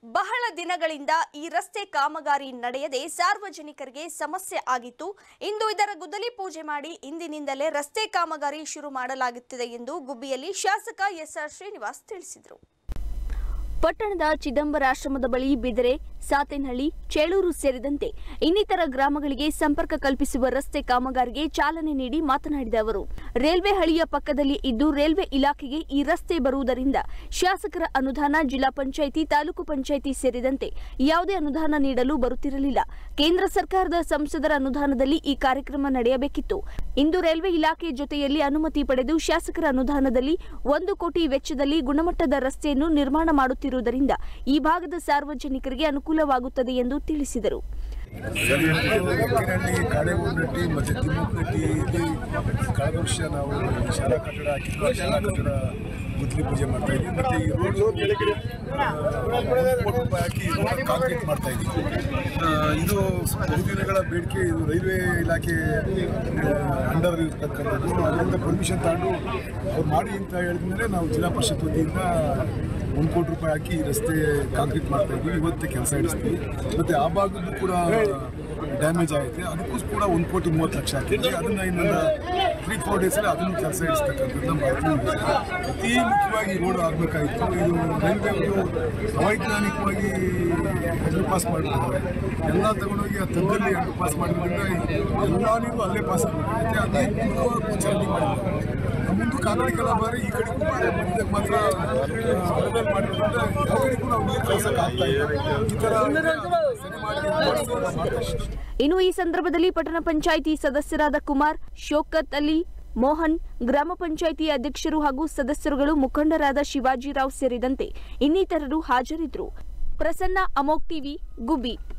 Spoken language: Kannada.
ಬಹಳ ದಿನಗಳಿಂದ ಈ ರಸ್ತೆ ಕಾಮಗಾರಿ ನಡೆಯದೆ ಸಾರ್ವಜನಿಕರಿಗೆ ಸಮಸ್ಯೆ ಆಗಿತ್ತು ಇಂದು ಇದರ ಗುದ್ದಲಿ ಪೂಜೆ ಮಾಡಿ ಇಂದಿನಿಂದಲೇ ರಸ್ತೆ ಕಾಮಗಾರಿ ಶುರು ಮಾಡಲಾಗುತ್ತಿದೆ ಎಂದು ಗುಬ್ಬಿಯಲ್ಲಿ ಶಾಸಕ ಎಸ್ಆರ್ ಶ್ರೀನಿವಾಸ್ ತಿಳಿಸಿದರು ಪಟ್ಟಣದ ಚಿದಂಬರಾಶ್ರಮದ ಬಳಿ ಬಿದರೆ ಸಾತೇನಹಳ್ಳಿ ಚೇಳೂರು ಸೇರಿದಂತೆ ಇನ್ನಿತರ ಗ್ರಾಮಗಳಿಗೆ ಸಂಪರ್ಕ ಕಲ್ಪಿಸುವ ರಸ್ತೆ ಕಾಮಗಾರಿಗೆ ಚಾಲನೆ ನೀಡಿ ಮಾತನಾಡಿದ ಅವರು ರೈಲ್ವೆ ಹಳಿಯ ಪಕ್ಕದಲ್ಲಿ ಇದ್ದು ರೈಲ್ವೆ ಇಲಾಖೆಗೆ ಈ ರಸ್ತೆ ಬರುವುದರಿಂದ ಶಾಸಕರ ಅನುದಾನ ಜಿಲ್ಲಾ ಪಂಚಾಯಿತಿ ತಾಲೂಕು ಪಂಚಾಯಿತಿ ಸೇರಿದಂತೆ ಯಾವುದೇ ಅನುದಾನ ನೀಡಲು ಬರುತ್ತಿರಲಿಲ್ಲ ಕೇಂದ್ರ ಸರ್ಕಾರದ ಸಂಸದರ ಅನುದಾನದಲ್ಲಿ ಈ ಕಾರ್ಯಕ್ರಮ ನಡೆಯಬೇಕಿತ್ತು ಇಂದು ರೈಲ್ವೆ ಇಲಾಖೆ ಜೊತೆಯಲ್ಲಿ ಅನುಮತಿ ಪಡೆದು ಶಾಸಕರ ಅನುದಾನದಲ್ಲಿ ಒಂದು ಕೋಟಿ ವೆಚ್ಚದಲ್ಲಿ ಗುಣಮಟ್ಟದ ರಸ್ತೆಯನ್ನು ನಿರ್ಮಾಣ ಮಾಡುತ್ತಿರುವುದರಿಂದ ಈ ಭಾಗದ ಸಾರ್ವಜನಿಕರಿಗೆ ಅನುಕೂಲವಾಗುತ್ತದೆ ಎಂದು ತಿಳಿಸಿದರು ಕಿರಣಿ ಕಾಡೇಗೌಡನಟ್ಟಿ ಮತ್ತು ತಿಮ್ಮಪ್ಪನಟ್ಟಿ ಇಲ್ಲಿ ಕಳೆದ ವರ್ಷ ನಾವು ಶಾಲಾ ಕಟ್ಟಡ ಹಾಕಿದ್ವಿ ಆ ಶಾಲಾ ಕಟ್ಟಡ ಗುದ್ದಲಿ ಪೂಜೆ ಮಾಡ್ತಾ ಇದ್ವಿ ಮತ್ತು ಈ ರೋಡ್ ಹಾಕಿ ರೋಡ್ ಕಾಂಕ್ರೀಟ್ ಮಾಡ್ತಾ ಇದ್ವಿ ಆ, ಇದು ಬಹುದಿನಗಳ ಬೇಡಿಕೆ ಇದು ರೈಲ್ವೆ ಇಲಾಖೆ ಅಂಡರ್ ಇರ್ತಕ್ಕಂಥದ್ದು ಅದರಿಂದ ಪರ್ಮಿಷನ್ ತಗೊಂಡು ಅವ್ರು ಮಾಡಿ ಅಂತ ಹೇಳಿದ್ಮೇಲೆ ನಾವು ಜಿಲ್ಲಾ ಪರಿಷತ್ ವತಿಯಿಂದ ಒಂದು ಕೋಟಿ ರೂಪಾಯಿ ಹಾಕಿ ಈ ರಸ್ತೆ ಕಾಂಕ್ರೀಟ್ ಮಾಡ್ತಾ ಇದ್ವಿ ಇವತ್ತೇ ಕೆಲಸ ಇಡಿಸ್ತೀವಿ ಮತ್ತು ಆ ಭಾಗದ್ದು ಕೂಡ ಡ್ಯಾಮೇಜ್ ಆಗಿದೆ ಅದಕ್ಕೂ ಕೂಡ ಒಂದು ಕೋಟಿ ಮೂವತ್ತು ಲಕ್ಷ ಹಾಕಿದ್ವಿ ಅದನ್ನ ಇನ್ನೊಂದು ತ್ರೀ ಫೋರ್ ಡೇಸಲ್ಲಿ ಅದನ್ನು ಕೆಲಸ ಇಡಿಸ್ತಕ್ಕಂಥದ್ದು ಮಾಡ್ತೀವಿ ಅತಿ ಮುಖ್ಯವಾಗಿ ರೋಡ್ ಆಗಬೇಕಾಗಿತ್ತು ಇದು ರೈಲ್ವೆ ಅವರು ಅವೈಜ್ಞಾನಿಕವಾಗಿ ಅಂಡರ್ ಪಾಸ್ ಮಾಡಿಬಿಟ್ಟಿದ್ದಾರೆ ಎಲ್ಲ ತಗೊಂಡೋಗಿ ಆ ತಗ್ಗಲ್ಲಿ ಅಂಡರ್ ಪಾಸ್ ಮಾಡಿದ್ರಿಂದ ಎಲ್ಲ ನೀರು ಅಲ್ಲೇ ಪಾಸ್ ಆಗಬೇಕಾಗುತ್ತೆ ಅದೇ ಪೂರ್ವವಾಗಿ ಚರಂಡಿ ಮಾಡಿದ್ದಾರೆ ಮುಂದೆ ಕಾನೂನಿಗೆಲ್ಲ ಬಾರಿ ಈ ಕಡೆಗೂ ಬಾರಿ ಮಧ್ಯದಾಗ ಮಾತ್ರ ಅಳವೆಲ್ ಮಾಡಿರೋದ್ರಿಂದ ಯಾವ ಕಡೆಗೂ ನಾವು ನೀರು ಕಳ್ಸಕ್ಕೆ ಆಗ್ತಾ ಇಲ್ಲ ಈ ಥರ ಸರಿ ಮಾಡಿ ಮಾಡ್ತಾರೆ ಇನ್ನು ಈ ಸಂದರ್ಭದಲ್ಲಿ ಪಟ್ಟಣ ಪಂಚಾಯಿತಿ ಸದಸ್ಯರಾದ ಕುಮಾರ್ ಶೋಕತ್ ಅಲಿ ಮೋಹನ್ ಗ್ರಾಮ ಪಂಚಾಯಿತಿ ಅಧ್ಯಕ್ಷರು ಹಾಗೂ ಸದಸ್ಯರುಗಳು ಮುಖಂಡರಾದ ಶಿವಾಜಿರಾವ್ ಸೇರಿದಂತೆ ಇನ್ನಿತರರು ಹಾಜರಿದ್ದರು ಪ್ರಸನ್ನ ಅಮೋಕ್ ಟಿವಿ ಗುಬ್ಬಿ